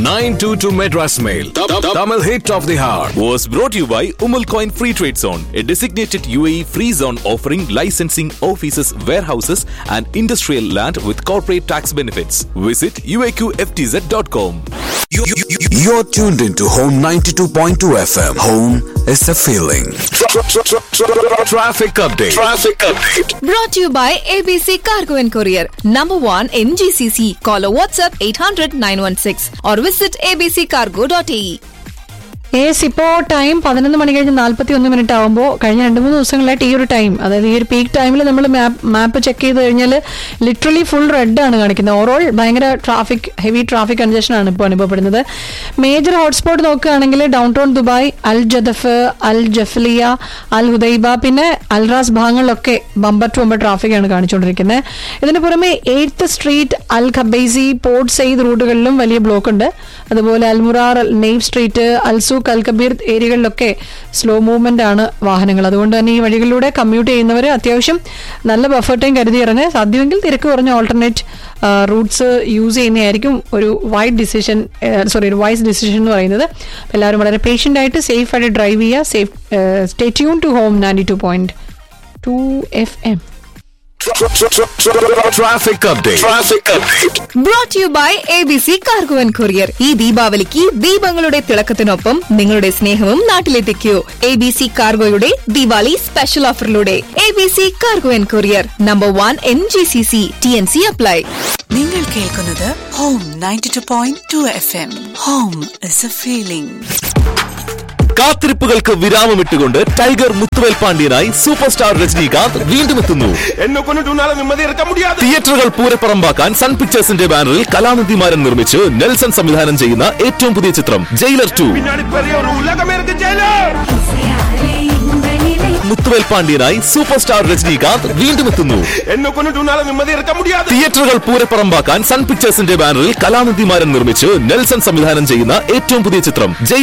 922 Madras Mail. Tamil hit of the hour. was brought to you by Umal Coin Free Trade Zone, a designated UAE free zone offering licensing offices, warehouses, and industrial land with corporate tax benefits. Visit uaqftz.com. You're tuned into Home 92.2 FM. Home is a feeling. Traffic update. Traffic update. Brought to you by ABC Cargo and Courier. Number one in GCC. Call or WhatsApp 800 916 or visit abccargo.ae. Yes ഇപ്പോ time പതിനൊന്ന് മണി കഴിഞ്ഞ് നാല്പത്തി ഒന്ന് minute ആകുമ്പോൾ കഴിഞ്ഞ രണ്ട് മൂന്ന് ദിവസങ്ങളായിട്ട് ഈ ഒരു ടൈം അതായത് ഈ ഒരു പീക്ക് ടൈമിൽ നമ്മൾ മാപ്പ് ചെക്ക് ചെയ്ത് കഴിഞ്ഞാൽ ലിറ്ററലി ഫുൾ റെഡ് ആണ് കാണിക്കുന്നത് ഓവറോൾ ഭയങ്കര ട്രാഫിക് ഹെവി ട്രാഫിക് കൺജഷൻ ആണ് ഇപ്പോൾ അനുഭവപ്പെടുന്നത് മേജർ ഹോട്ട്സ്പോട്ട് നോക്കുകയാണെങ്കിൽ downtown Dubai Al Jaddaf Al Jafiliya Al Hudaiba പിന്നെ അൽറാസ് ഭാഗങ്ങളിലൊക്കെ ബമ്പർ ടു ബമ്പർ ട്രാഫിക് ആണ് കാണിച്ചുകൊണ്ടിരിക്കുന്നത് ഇതിന് പുറമെ eighth street Al Khabaisi port Saeed റൂട്ടുകളിലും വലിയ ബ്ലോക്ക് ഉണ്ട് അതുപോലെ Al Murar Naif street Al Souq Al Kabir ഏരിയകളിലൊക്കെ സ്ലോ മൂവ്മെന്റ് ആണ് വാഹനങ്ങൾ അതുകൊണ്ട് തന്നെ ഈ വഴികളിലൂടെ കമ്മ്യൂട്ട് ചെയ്യുന്നവർ അത്യാവശ്യം നല്ല ബഫർ ടൈം കരുതി ഇറങ്ങുക സാധ്യമെങ്കിൽ തിരക്ക് കുറഞ്ഞ ഓൾട്ടർനേറ്റ് റൂട്ട്സ് യൂസ് ചെയ്യുന്നതായിരിക്കും ഒരു വൈഡ് ഡിസിഷൻ സോറി ഒരു വൈസ് ഡിസിഷൻ എന്ന് പറയുന്നത് അപ്പോൾ എല്ലാവരും വളരെ പേഷ്യൻ്റ് ആയിട്ട് സേഫ് ആയിട്ട് ഡ്രൈവ് ചെയ്യുക safe stay tune to home ninety two point two F M Traffic update. Traffic update. Brought to you by ABC Cargo and Courier. ഈ ദീപാവലിക്ക് ദീപങ്ങളുടെ തിളക്കത്തിനൊപ്പം നിങ്ങളുടെ സ്നേഹവും നാട്ടിലെത്തിക്കൂ എ ബി സി കാർഗോയുടെ ദിവാലി സ്പെഷ്യൽ ഓഫറിലൂടെ A B C cargo and courier number one N G C C T N C apply നിങ്ങൾ കേൾക്കുന്നത് home ninety two point two F M home is a feeling കാത്തിരിപ്പുകൾക്ക് വിരാമമിട്ടുകൊണ്ട് tiger Muthuvel പാണ്ഡ്യനായി super star Rajinikanth വീണ്ടും എത്തുന്നു என்ன கொண்டுட்டு உன்னால நிம்மதி இருக்க முடியாது തിയേറ്ററുകൾ പൂരപ്പറമ്പാക്കാൻ സൺ പിക്ചേഴ്സിന്റെ ബാനറിൽ കലാനിധിമാരൻ നിർമ്മിച്ച് നെൽസൺ സംവിധാനം ചെയ്യുന്ന ഏറ്റവും പുതിയ ചിത്രം ജയിലർ ടു பின்னாடி பெரிய ஒரு உலகமே இருக்கு ஜெயிலர் മുത്തുവേൽ പാണ്ഡ്യനായി സൂപ്പർ സ്റ്റാർ രജനീകാന്ത് വീണ്ടും എത്തുന്നു என்ன கொண்டுட்டு உன்னால நிம்மதி இருக்க முடியாது തിയേറ്ററുകൾ പൂരപ്പറമ്പാക്കാൻ സൺ പിക്ചേഴ്സിന്റെ ബാനറിൽ കലാനിധിമാരൻ നിർമ്മിച്ച് നെൽസൺ സംവിധാനം ചെയ്യുന്ന ഏറ്റവും പുതിയ ചിത്രം ജയിൽ